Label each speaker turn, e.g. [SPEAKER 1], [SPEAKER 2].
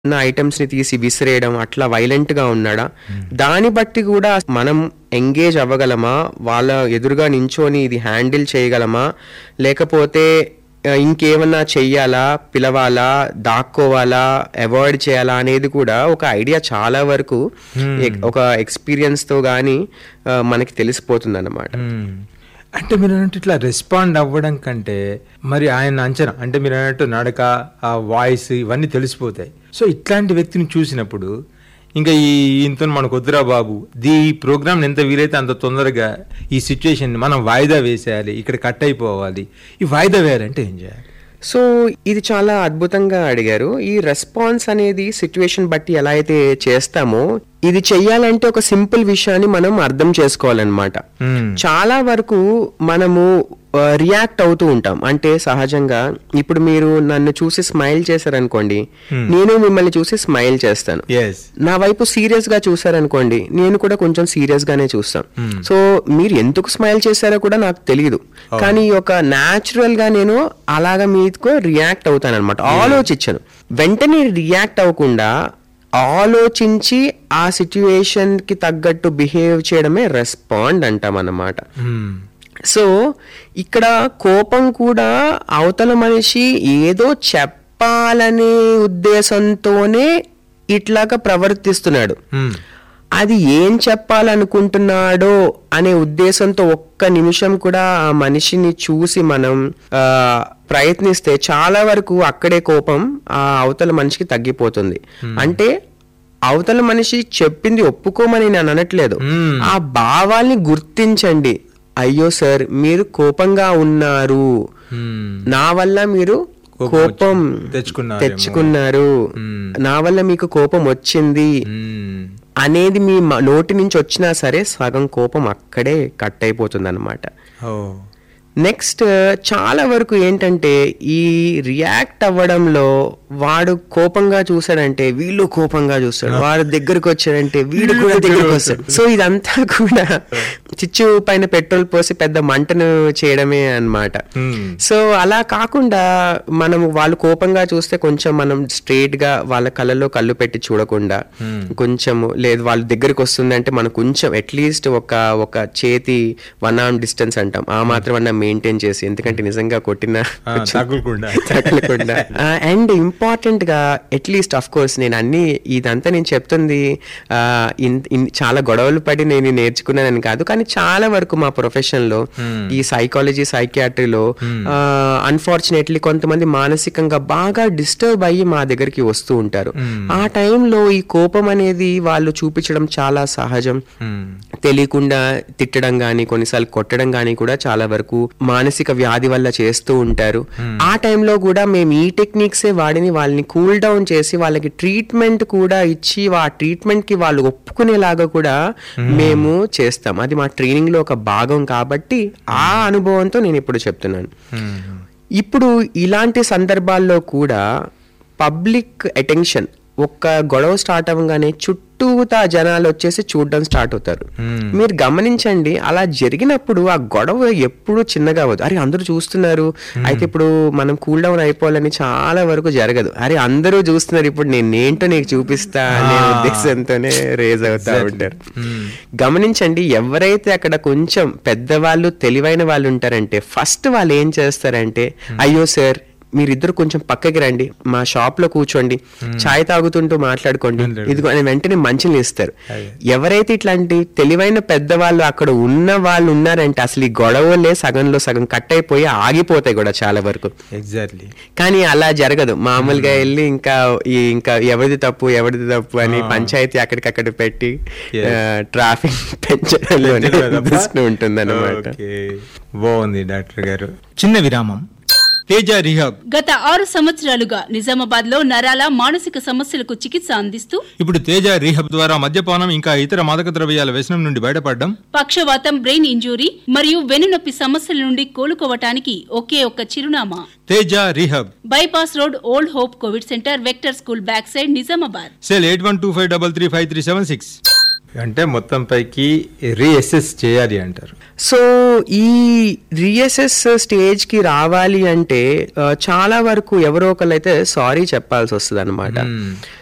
[SPEAKER 1] ఉన్న ఐటమ్స్ ని తీసి విసిరేయడం అట్లా వైలెంట్ గా ఉన్నాడా దాన్ని బట్టి కూడా మనం ఎంగేజ్ అవ్వగలమా వాళ్ళ ఎదురుగా నించొని ఇది హ్యాండిల్ చేయగలమా లేకపోతే ఆ, ఇంకేమన్నా చెయ్యాలా పిలవాలా దాక్కోవాలా అవాయిడ్ చేయాలా అనేది కూడా ఒక ఐడియా చాలా వరకు ఎక్- ఒక ఎక్స్పీరియన్స్ తో గానీ ఆ, మనకి తెలిసిపోతుంది అన్నమాట
[SPEAKER 2] మ్మ్. అంటే మీరు అన్నట్టు ఇట్లా రెస్పాండ్ అవ్వడం కంటే మరి ఆయన అంచనా అంటే మీరు అన్నట్టు నడక ఆ వాయిస్ ఇవన్నీ తెలిసిపోతాయి సో ఇట్లాంటి వ్యక్తిని చూసినప్పుడు ఇంకా ఈ ఇంత మనకు వద్దురా బాబు దీ ఈ ప్రోగ్రామ్ ఎంత వీలైతే అంత తొందరగా ఈ సిచ్యుయేషన్ మనం వాయిదా వేసేయాలి ఇక్కడ కట్ అయిపోవాలి ఈ వాయిదా వేయాలంటే ఏం చేయాలి
[SPEAKER 1] సో ఇది చాలా అద్భుతంగా అడిగారు ఈ రెస్పాన్స్ అనేది సిచ్యువేషన్ బట్టి ఎలా అయితే చేస్తామో ఇది చెయ్యాలంటే ఒక సింపుల్ విషయాన్ని మనం అర్థం చేసుకోవాలన్నమాట
[SPEAKER 2] మ్మ్.
[SPEAKER 1] చాలా వరకు మనము రియాక్ట్ అవుతూ ఉంటాం అంటే సహజంగా ఇప్పుడు మీరు నన్ను చూసి స్మైల్ చేశారనుకోండి నేను మిమ్మల్ని చూసి స్మైల్ చేస్తాను
[SPEAKER 2] ఎస్
[SPEAKER 1] నా వైపు సీరియస్ గా చూసారనుకోండి నేను కూడా కొంచెం సీరియస్ గానే చూస్తాం సో మీరు ఎందుకు స్మైల్ చేశారో కూడా నాకు తెలియదు కానీ ఒక న్యాచురల్ గా నేను అలాగా మీకు రియాక్ట్ అవుతాను అనమాట ఆలోచించను వెంటనే రియాక్ట్ అవ్వకుండా ఆలోచించి ఆ సిచ్యువేషన్ కి తగ్గట్టు బిహేవ్ చేయడమే రెస్పాండ్ అంటాం అన్నమాట సో ఇక్కడ కోపం కూడా అవతల మనిషి ఏదో చెప్పాలనే ఉద్దేశంతోనే ఇట్లాగా ప్రవర్తిస్తున్నాడు అది ఏం చెప్పాలనుకుంటున్నాడో అనే ఉద్దేశంతో ఒక్క నిమిషం కూడా ఆ మనిషిని చూసి మనం ఆ, ప్రయత్నిస్తే చాలా వరకు అక్కడే కోపం ఆ అవతల మనిషికి తగ్గిపోతుంది అంటే అవతల మనిషి చెప్పింది ఒప్పుకోమని నేను అనట్లేదు
[SPEAKER 2] Hmm.
[SPEAKER 1] ఆ భావాల్ని గుర్తించండి అయ్యో సార్ మీరు కోపంగా ఉన్నారు నా వల్ల మీరు
[SPEAKER 2] కోపం
[SPEAKER 1] కోపం
[SPEAKER 2] తెచ్చుకున్నారేమో.
[SPEAKER 1] తెచ్చుకున్నారు
[SPEAKER 2] Hmm.
[SPEAKER 1] నా వల్ల మీకు కోపం వచ్చింది అనేది మీ మ- నోటి నుంచి వచ్చినా సరే సగం కోపం అక్కడే కట్ అయిపోతుంది అనమాట
[SPEAKER 2] ఓ
[SPEAKER 1] నెక్స్ట్ చాలా వరకు ఏంటంటే ఈ రియాక్ట్ అవ్వడంలో వాడు కోపంగా చూసాడంటే వీళ్ళు కోపంగా చూస్తాడు వాడు దగ్గరకు వచ్చాడంటే వీడు కూడా దగ్గరకు వస్తాడు సో ఇదంతా కూడా చిచ్చు పైన పెట్రోల్ పోసి పెద్ద మంటను చేయడమే అన్నమాట
[SPEAKER 2] Hmm.
[SPEAKER 1] సో అలా కాకుండా మనం వాళ్ళు కోపంగా చూస్తే కొంచెం మనం స్ట్రైట్ గా వాళ్ళ కళ్ళలో కళ్ళు పెట్టి చూడకుండా కొంచెం లేదు వాళ్ళ దగ్గరికి వస్తుందంటే మనం కొంచెం అట్లీస్ట్ ఒక ఒక చేతి వన్ ఆర్మ్ డిస్టెన్స్ అంటాం ఆ మాత్రం అన్న మెయింటైన్ చేసి ఎందుకంటే నిజంగా కొట్టిన
[SPEAKER 2] ఆ, తగులకుండా.
[SPEAKER 1] తగలకుండా అండ్ ఇంపార్టెంట్ గా అట్లీస్ట్ అఫ్ కోర్స్ నేను అన్ని ఇదంతా నేను చెప్తుంది ఆ, ఇన్- ఇన్- చాలా గొడవలు పడి నేను నేర్చుకున్నానని కాదు కానీ చాలా వరకు మా ప్రొఫెషన్ లో ఈ సైకాలజీ సైకియాట్రీలో అన్ఫార్చునేట్లీ కొంతమంది మానసికంగా బాగా డిస్టర్బ్ అయ్యి మా దగ్గరికి వస్తూ ఉంటారు ఆ టైంలో ఈ కోపం అనేది వాళ్ళు చూపించడం చాలా సహజం తెలియకుండా తిట్టడం గానీ కొన్నిసార్లు కొట్టడం గానీ కూడా చాలా వరకు మానసిక వ్యాధి వల్ల చేస్తూ ఉంటారు ఆ టైంలో కూడా మేము ఈ టెక్నిక్సే వాడిని వాళ్ళని కూల్ డౌన్ చేసి వాళ్ళకి ట్రీట్మెంట్ కూడా ఇచ్చి ఆ ట్రీట్మెంట్ కి వాళ్ళు ఒప్పుకునేలాగా కూడా మేము చేస్తాం అది మా ట్రైనింగ్ లో ఒక భాగం కాబట్టి ఆ అనుభవంతో నేను ఇప్పుడు చెప్తున్నాను ఇప్పుడు ఇలాంటి సందర్భాల్లో కూడా పబ్లిక్ అటెన్షన్ ఒక్క గొడవ స్టార్ట్ అవ్వగానే చుట్టూతా జనాలు వచ్చేసి చూడడం స్టార్ట్ అవుతారు మీరు గమనించండి అలా జరిగినప్పుడు ఆ గొడవ ఎప్పుడు చిన్నగా అవ్వదు అరే అందరూ చూస్తున్నారు అయితే ఇప్పుడు మనం కూల్ డౌన్ అయిపోవాలని చాలా వరకు జరగదు అరే అందరూ చూస్తున్నారు ఇప్పుడు నేను ఏంటో నీకు చూపిస్తా అనే ఉద్దేశంతోనే రేజ్ అవుతా ఉంటారు గమనించండి ఎవరైతే అక్కడ కొంచెం పెద్దవాళ్ళు తెలివైన వాళ్ళు ఉంటారంటే ఫస్ట్ వాళ్ళు ఏం చేస్తారంటే అయ్యో సార్ మీరిద్దరు కొంచెం పక్కకి రండి మా షాప్ లో కూర్చోండి చాయ్ తాగుతుంటూ మాట్లాడుకోండి ఇదిగో అని వెంటనే మంచిని ఇస్తారు ఎవరైతే ఇట్లాంటి తెలివైన పెద్దవాళ్ళు అక్కడ ఉన్న వాళ్ళు ఉన్నారంటే అసలు ఈ గొడవలే సగంలో సగం కట్ అయిపోయి ఆగిపోతాయి కూడా చాలా వరకు
[SPEAKER 2] ఎగ్జాక్ట్లీ
[SPEAKER 1] కానీ అలా జరగదు మామూలుగా వెళ్ళి ఇంకా ఈ ఇంకా ఎవరిది తప్పు ఎవరిది తప్పు అని పంచాయతీ అక్కడికక్కడ పెట్టి
[SPEAKER 2] Yes.
[SPEAKER 1] ట్రాఫిక్ పెంచడంలోనే దృష్టి ఉంటుంది అనమాట
[SPEAKER 2] బాగుంది డాక్టర్ గారు చిన్న విరామం తేజ రిహాబ్
[SPEAKER 3] గత ఆరు సంవత్సరాలుగా నిజామాబాద్ లో నరాల మానసిక సమస్యలకు చికిత్స అందిస్తూ
[SPEAKER 2] ఇప్పుడు తేజ రీహబ్ ద్వారా మద్యపానం ఇంకా ఇతర మాదక ద్రవ్యాల వ్యసనం నుండి బయటపడడం
[SPEAKER 3] పక్షవాతం బ్రెయిన్ ఇంజూరీ మరియు వెన్నునొప్పి సమస్యల నుండి కోలుకోవటానికి ఒకే ఒక్క చిరునామా
[SPEAKER 2] Teja rehab
[SPEAKER 3] bypass road old hope covid centre vector school back side Nizamabad
[SPEAKER 2] cell eight one two five double three five three seven six అంటే మొత్తం పైకి రీఎస్ఎస్ చేయాలి అంటారు
[SPEAKER 1] సో ఈ రీఎస్ఎస్ స్టేజ్ కి రావాలి అంటే ఆ, చాలా వరకు ఎవరో ఒకరు అయితే సారీ చెప్పాల్సి వస్తుంది అనమాట